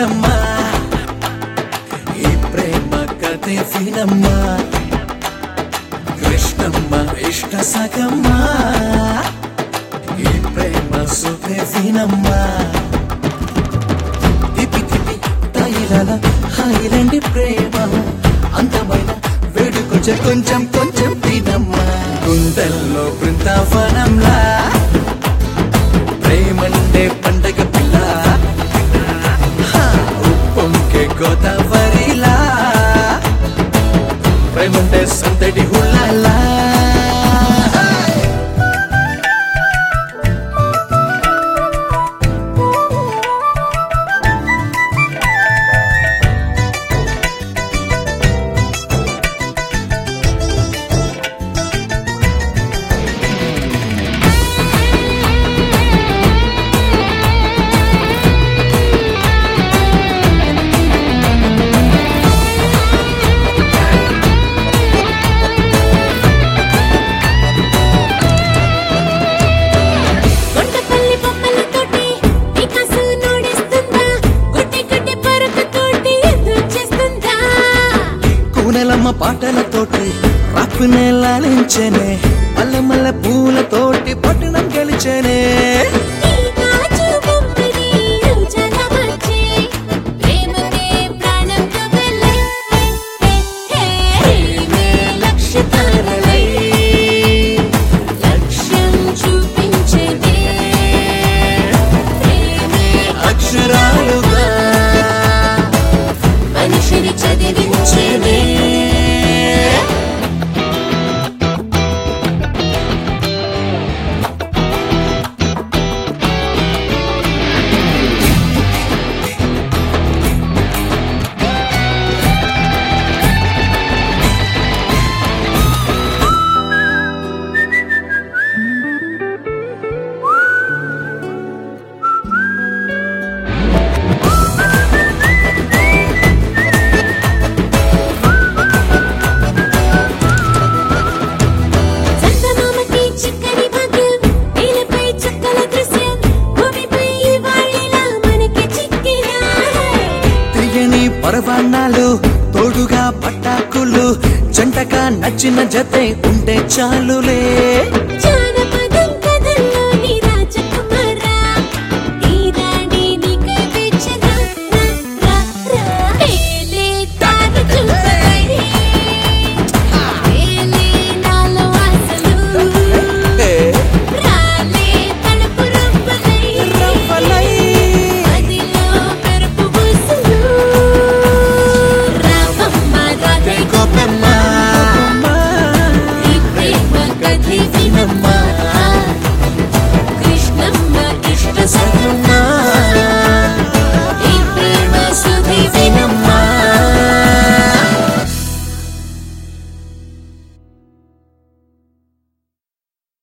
గోపెమ్మ ఈ ప్రేమ కథే ఫినమ్మ కృష్ణమ్మ ఇష్ట సగమ్మ ఈ ప్రేమ సుఖే ఫినమ్మ తిప్పి తిప్పి తైలల హాయిలండి ప్రేమ అందమైన వేడుకొంచెం కొంచెం కొంచెం తినమ్మ గుండెల్లో బృందావనంలా ప్రేమండే పండగ పిల్ల హా, ఉప్పొంగే గోదావరిలా ప్రేమండే సందడి హుల్లాలా కొండపల్లి బొమ్మలతోటి పికాసో నోడిస్తుందా గుడ్డి గుడ్డి పరుపుతోటి ఎదురు చేస్తుందా కూనెలమ్మ పాటలతోటి రాకు నెలాలించేనే మల్ల మల్ల పూలతోటి పట్టణం గెలిచేనే ఈ గాజు బొమ్మని రోజాల మధ్య ప్రేమనే ప్రాణంతో వెళ్ళే ప్రేమే లక్ష్య తారలై లక్ష్యం చూపించేదే ప్రేమే అక్షరాలుగా మనిషిని చదివించేదే చందమామకి చిక్కని భాగ్యం నీలపై చుక్కల దృశ్యం భూమిపై వాడిలా మనకి చిక్కినా తీయని పరవాణాలు తోడుగా పట్టాకులు జంటగా నచ్చిన జతే ఉంటే చాలులే జానపదం కథల్లోని రాజకుమారా ఈ రాణి నీకై వేచనా రా రా రా ఏలే తార చూపై ఏలే నాలో ఆశలు రాలే తలుపు రవ్వలై రవ్వలై అదిలో మెరుపు బుసలు రామమ్మ రాధే గోపెమ్మ ఈ ప్రేమ కథే వినమ్మ కృష్ణమ్మ ఇష్ట సగమ్మ